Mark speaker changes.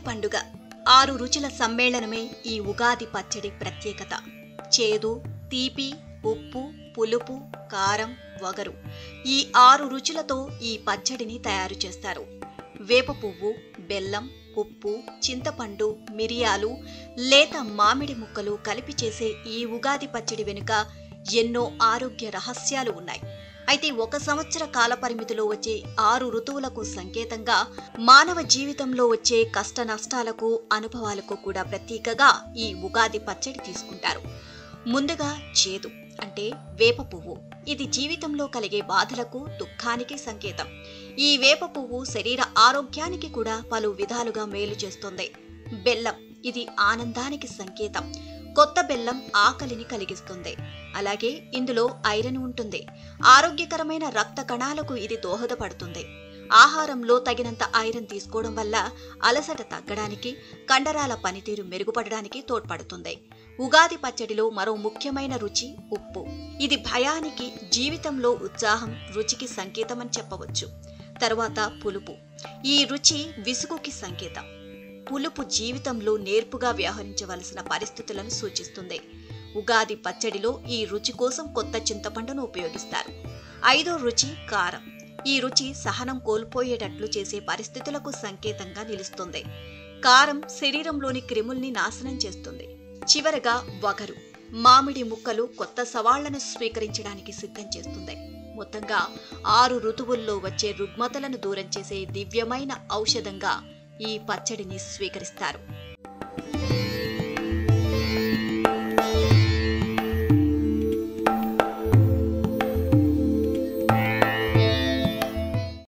Speaker 1: పండుగ ఆరు రుచుల సమ్మేళనమే ఈ ఉగాది పచ్చడి ప్రత్యేకత చేదు తీపి ఉప్పు పులుపు కారం వగరు ఈ ఆరు రుచులతో ఈ పచ్చడిని తయారు చేస్తారు వేప పువ్వు బెల్లం ఉప్పు చింతపండు మిరియాలు లేత మామిడి ముక్కలు కలిపి చేసే ఈ ఉగాది పచ్చడి వెనుక ఎన్నో ఆరోగ్య రహస్యాలు ఉన్నాయి అయితే ఒక సంవత్సర కాల పరిమితిలో వచ్చే ఆరు ఋతువులకు సంకేతంగా మానవ జీవితంలో వచ్చే కష్ట నష్టాలకు అనుభవాలకు కూడా ప్రతీకగా ఈ ఉగాది పచ్చడి తీసుకుంటారు ముందుగా చేదు అంటే వేప పువ్వు ఇది జీవితంలో కలిగే బాధలకు దుఃఖానికి సంకేతం ఈ వేప పువ్వు శరీర ఆరోగ్యానికి కూడా పలు విధాలుగా మేలు చేస్తుంది బెల్లం ఇది ఆనందానికి సంకేతం కొత్త బెల్లం ఆకలిని కలిగిస్తుంది అలాగే ఇందులో ఐరన్ ఉంటుంది ఆరోగ్యకరమైన రక్త కణాలకు ఇది దోహదపడుతుంది ఆహారంలో తగినంత ఐరన్ తీసుకోవడం వల్ల అలసట తగ్గడానికి కండరాల పనితీరు మెరుగుపడడానికి తోడ్పడుతుంది ఉగాది పచ్చడిలో మరో ముఖ్యమైన రుచి ఉప్పు ఇది భయానికి జీవితంలో ఉత్సాహం రుచికి సంకేతమని చెప్పవచ్చు తరువాత పులుపు ఈ రుచి విసుగుకి సంకేతం పులుపు జీవితంలో నేర్పుగా వ్యవహరించవలసిన పరిస్థితులను సూచిస్తుంది ఉగాది పచ్చడిలో ఈ రుచి కోసం కొత్త చింతపండును ఉపయోగిస్తారు ఐదో రుచి కారం ఈ రుచి సహనం కోల్పోయేటట్లు చేసే పరిస్థితులకు సంకేతంగా నిలుస్తుంది కారం శరీరంలోని క్రిముల్ని నాశనం చేస్తుంది చివరగా వగరు మామిడి ముక్కలు కొత్త సవాళ్లను స్వీకరించడానికి సిద్ధం చేస్తుంది మొత్తంగా ఆరు ఋతువుల్లో వచ్చే రుగ్మతలను దూరం చేసే దివ్యమైన ఔషధంగా ఈ పచ్చడిని స్వీకరిస్తారు